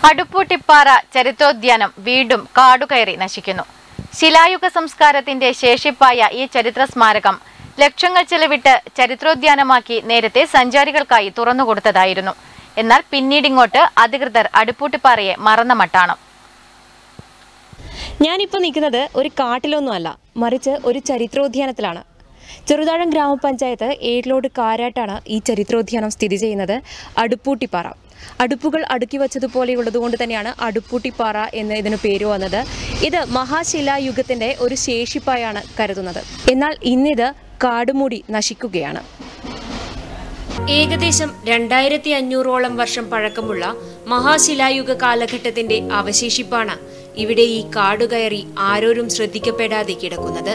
അടുപ്പൂട്ടിപ്പാറ ചരിത്രോദ്യാനം വീണ്ടും കാടുകയറി നശിക്കുന്നു ശിലായുഗ സംസ്കാരത്തിന്റെ ശേഷിപ്പായ ഈ ചരിത്ര സ്മാരകം ലക്ഷങ്ങൾ ചെലവിട്ട് ചരിത്രോദ്യാനമാക്കി നേരത്തെ സഞ്ചാരികൾക്കായി തുറന്നുകൊടുത്തതായിരുന്നു എന്നാൽ പിന്നീടിങ്ങോട്ട് അധികൃതർ അടുപ്പൂട്ടിപ്പാറയെ മറന്ന മട്ടാണ് ഞാനിപ്പോൾ നിൽക്കുന്നത് ഒരു കാട്ടിലൊന്നുമല്ല മറിച്ച് ഒരു ചരിത്രോദ്യാനത്തിലാണ് ചെറുതാഴം ഗ്രാമപഞ്ചായത്ത് ഏഴിലോട് കാരാട്ടാണ് ഈ ചരിത്രോദ്യാനം സ്ഥിതി ചെയ്യുന്നത് അടുപ്പൂട്ടിപ്പാറ അടുപ്പുകൾ അടുക്കി വച്ചതുപോലെയുള്ളതുകൊണ്ട് തന്നെയാണ് അടുപ്പൂട്ടിപ്പാറ എന്ന് ഇതിന് പേര് വന്നത് ഇത് മഹാശിലായുഗത്തിൻ്റെ ഒരു ശേഷിപ്പായാണ് കരുതുന്നത് എന്നാൽ ഇന്നിത് കാടുമൂടി നശിക്കുകയാണ് ഏകദേശം രണ്ടായിരത്തി അഞ്ഞൂറോളം വർഷം പഴക്കമുള്ള മഹാശിലായുഗ കാലഘട്ടത്തിന്റെ അവശേഷിപ്പാണ് ഇവിടെ ഈ കാടുകയറി ആരോരും ശ്രദ്ധിക്കപ്പെടാതെ കിടക്കുന്നത്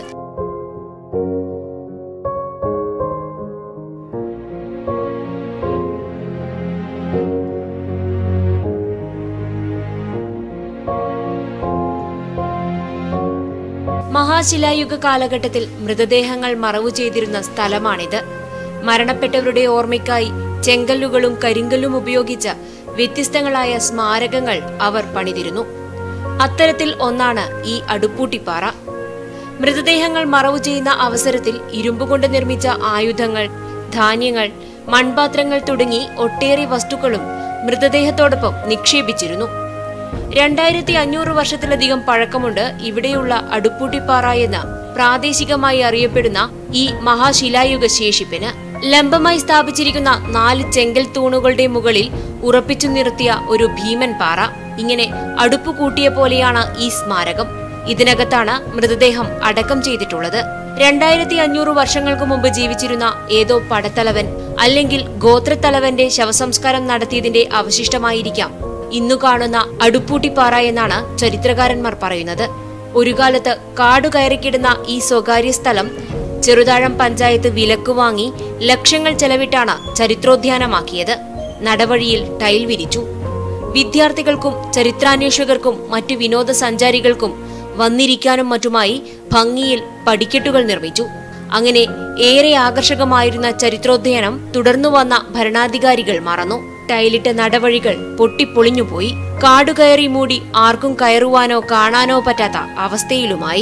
മഹാശിലായുഗ കാലഘട്ടത്തിൽ മൃതദേഹങ്ങൾ മറവു ചെയ്തിരുന്ന സ്ഥലമാണിത് മരണപ്പെട്ടവരുടെ ഓർമ്മയ്ക്കായി ചെങ്കല്ലുകളും കരിങ്കല്ലും ഉപയോഗിച്ച് വ്യത്യസ്തങ്ങളായ സ്മാരകങ്ങൾ അവർ പണിതിരുന്നു അത്തരത്തിൽ ഒന്നാണ് ഈ അടുപ്പൂട്ടിപ്പാറ മൃതദേഹങ്ങൾ മറവു ചെയ്യുന്ന അവസരത്തിൽ ഇരുമ്പുകൊണ്ട് നിർമ്മിച്ച ആയുധങ്ങൾ ധാന്യങ്ങൾ മൺപാത്രങ്ങൾ തുടങ്ങി ഒട്ടേറെ വസ്തുക്കളും മൃതദേഹത്തോടൊപ്പം നിക്ഷേപിച്ചിരുന്നു രണ്ടായിരത്തി അഞ്ഞൂറ് വർഷത്തിലധികം പഴക്കമുണ്ട് ഇവിടെയുള്ള അടുപ്പൂട്ടിപ്പാറ എന്ന് പ്രാദേശികമായി അറിയപ്പെടുന്ന ഈ മഹാശിലായുഗ ശേഷിപ്പിന് ലംബമായി സ്ഥാപിച്ചിരിക്കുന്ന നാല് ചെങ്കൽ തൂണുകളുടെ മുകളിൽ ഉറപ്പിച്ചു നിർത്തിയ ഒരു ഭീമൻ പാറ ഇങ്ങനെ അടുപ്പു കൂട്ടിയ പോലെയാണ് ഈ സ്മാരകം ഇതിനകത്താണ് മൃതദേഹം അടക്കം ചെയ്തിട്ടുള്ളത് രണ്ടായിരത്തി അഞ്ഞൂറ് വർഷങ്ങൾക്ക് മുമ്പ് ജീവിച്ചിരുന്ന ഏതോ പടത്തലവൻ അല്ലെങ്കിൽ ഗോത്രത്തലവന്റെ ശവസംസ്കാരം നടത്തിയതിന്റെ അവശിഷ്ടമായിരിക്കാം ഇന്നു കാണുന്ന അടുപ്പൂട്ടിപ്പാറ എന്നാണ് ചരിത്രകാരന്മാർ പറയുന്നത് ഒരു കാലത്ത് കാടു കയറിക്കിടുന്ന ഈ സ്വകാര്യ സ്ഥലം ചെറുതാഴം പഞ്ചായത്ത് വിലക്ക് വാങ്ങി ലക്ഷങ്ങൾ ചെലവിട്ടാണ് ചരിത്രോദ്യാനമാക്കിയത് നടവഴിയിൽ ടൈൽ വിരിച്ചു വിദ്യാർത്ഥികൾക്കും ചരിത്രാന്വേഷകർക്കും മറ്റു വിനോദസഞ്ചാരികൾക്കും വന്നിരിക്കാനും മറ്റുമായി ഭംഗിയിൽ പടിക്കെട്ടുകൾ നിർമ്മിച്ചു അങ്ങനെ ഏറെ ആകർഷകമായിരുന്ന ചരിത്രോദ്യാനം തുടർന്നു വന്ന ഭരണാധികാരികൾ മറന്നു ടൈലിട്ട നടവഴികൾ പൊട്ടിപ്പൊളിഞ്ഞുപോയി കാടുകയറി മൂടി ആർക്കും കയറുവാനോ കാണാനോ പറ്റാത്ത അവസ്ഥയിലുമായി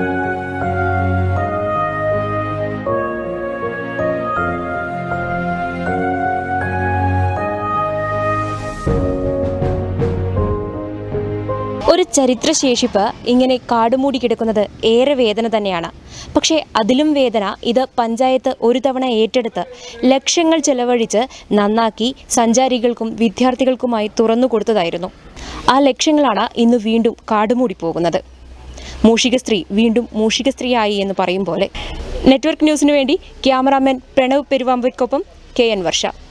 ഒരു ചരിത്രശേഷിപ്പ് ഇങ്ങനെ കാടുമൂടി കിടക്കുന്നത് ഏറെ വേദന തന്നെയാണ് പക്ഷേ അതിലും വേദന ഇത് പഞ്ചായത്ത് ഒരു തവണ ഏറ്റെടുത്ത് ലക്ഷങ്ങൾ ചെലവഴിച്ച് നന്നാക്കി സഞ്ചാരികൾക്കും വിദ്യാർത്ഥികൾക്കുമായി തുറന്നു കൊടുത്തതായിരുന്നു ആ ലക്ഷ്യങ്ങളാണ് ഇന്ന് വീണ്ടും കാടുമൂടി പോകുന്നത് മൂഷിക സ്ത്രീ വീണ്ടും മൂഷിക സ്ത്രീയായി എന്ന് പറയും പോലെ നെറ്റ്വർക്ക് ന്യൂസിനു വേണ്ടി ക്യാമറാമാൻ പ്രണവ് പെരുവാമ്പയ്ക്കൊപ്പം കെ എൻ വർഷ